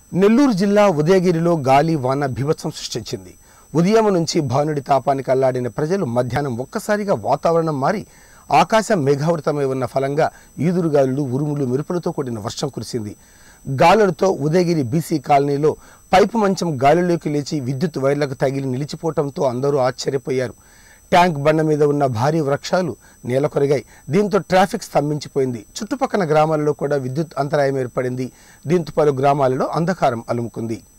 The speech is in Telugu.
నెల్లూరు జిల్లా ఉదయగిరిలో గాలి వాన బీభత్సం సృష్టించింది ఉదయం నుంచి భానుడి తాపానికి అల్లాడిన ప్రజలు మధ్యాహ్నం ఒక్కసారిగా వాతావరణం మారి ఆకాశం మేఘావృతమై ఉన్న ఫలంగా ఈదురుగాలులు ఉరుములు మెరుపులతో కూడిన వర్షం కురిసింది గాలులతో ఉదయగిరి బీసీ కాలనీలో పైపు మంచం గాలిలోకి లేచి విద్యుత్ వైర్లకు తగిలి నిలిచిపోవడంతో అందరూ ఆశ్చర్యపోయారు ట్యాంక్ బండ మీద ఉన్న భారీ వృక్షాలు నేలకొరిగాయి దీంతో ట్రాఫిక్ స్తంభించిపోయింది చుట్టుపక్కల గ్రామాలలో కూడా విద్యుత్ అంతరాయం ఏర్పడింది దీంతో పలు గ్రామాలలో అంధకారం అలుముకుంది